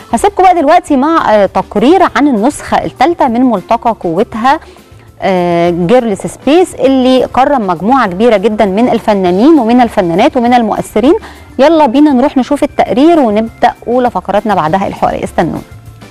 هسيبكم بقى دلوقتي مع آه، تقرير عن النسخه الثالثه من ملتقى قوتها جيرلس سبيس اللي كرم مجموعه كبيره جدا من الفنانين ومن الفنانات ومن المؤثرين يلا بينا نروح نشوف التقرير ونبدا اولى فقراتنا بعدها الحواري استنونا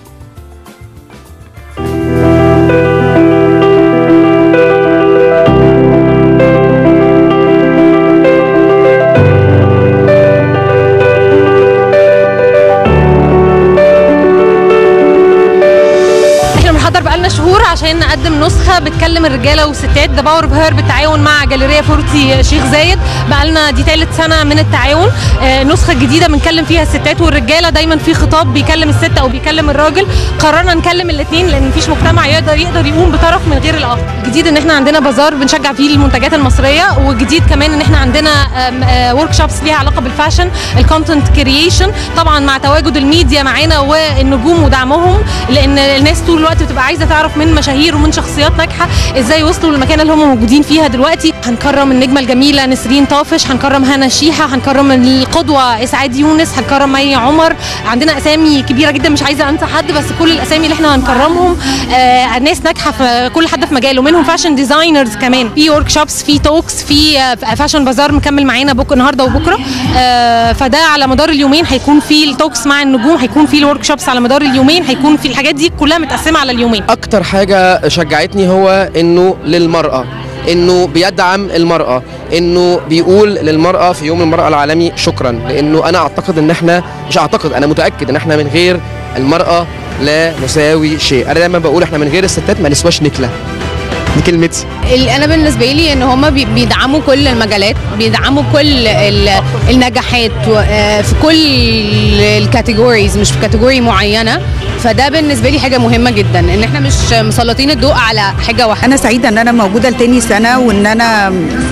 احنا بنحضر بقالنا شهور عشان نقدم نسخه بتكلم الرجاله والستات ذا باور اوف هير بالتعاون مع جاليريا فورتي شيخ زايد بقالنا دي ثالث سنه من التعاون آه، نسخه جديده بنكلم فيها الستات والرجاله دايما في خطاب بيكلم الست او بيكلم الراجل قررنا نكلم الاثنين لان مفيش مجتمع يقدر يقدر يقوم بطرف من غير الاخر الجديد ان احنا عندنا بازار بنشجع فيه المنتجات المصريه والجديد كمان ان احنا عندنا ورك شوبس ليها علاقه بالفاشن الكونتنت كرييشن طبعا مع تواجد الميديا معانا والنجوم ودعمهم لان الناس طول الوقت بتبقى عايزه تعرف من مشاهير ومن شخصيات ناجحه ازاي وصلوا للمكان اللي هم موجودين فيها دلوقتي هنكرم النجمه الجميله نسرين طافش هنكرم هنا شيحه هنكرم القدوه اسعاد يونس هنكرم مي عمر عندنا اسامي كبيره جدا مش عايزه انسى حد بس كل الاسامي اللي احنا هنكرمهم آه ناس ناجحه في كل حد في مجاله منهم فاشن ديزاينرز كمان في ورك شوبس في توكس في آه، فاشن بازار مكمل معانا بكره النهارده وبكره آه فده على مدار اليومين هيكون في التوكس مع النجوم هيكون في الورك شوبس على مدار اليومين هيكون في الحاجات دي كلها متقسمه على اليومين اكتر حاجه شجعتني هو انه للمراه انه بيدعم المراه انه بيقول للمراه في يوم المراه العالمي شكرا لانه انا اعتقد ان احنا مش اعتقد انا متاكد ان احنا من غير المراه لا نساوي شيء انا دايما بقول احنا من غير الستات ما نسواش نكله دي كلمتي ال- انا بالنسبه لي ان هم بيدعموا كل المجالات بيدعموا كل ال- النجاحات و- آه، في كل الكاتيجوريز مش في كاتيجوري معينه فده بالنسبه لي حاجه مهمه جدا ان احنا مش مسلطين الضوء على حاجه واحده انا سعيده ان انا موجوده لتاني سنه وان انا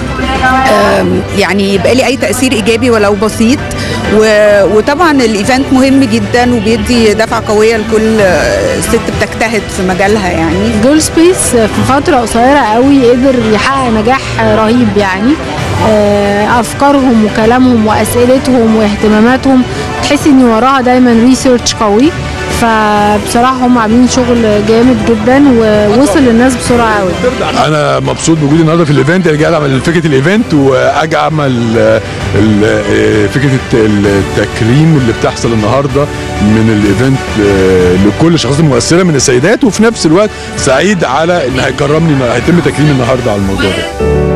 آم، يعني يبقى لي اي تاثير ايجابي ولو بسيط و- وطبعا الايفنت مهم جدا وبيدي دفعه قويه لكل آه، ست بتجتهد في مجالها يعني جول سبيس في فترة قصيرة قوي قدر يحقق نجاح رهيب يعني آه، أفكارهم وكلامهم وأسئلتهم واهتماماتهم تحس إن وراها دايما ريسيرش قوي فبصراحة هم عاملين شغل جامد جدا ووصل للناس بسرعة قوي انا مبسوط بوجودي النهارده في الايفنت رجعت اعمل فكره الايفنت واجي اعمل آه، ال- آه، فكره الت- التكريم اللي بتحصل النهارده من الايفنت آه، لكل الشخصيات المؤثره من السيدات وفي نفس الوقت سعيد على ان هيكرمني هيتم تكريمي النهارده على الموضوع ده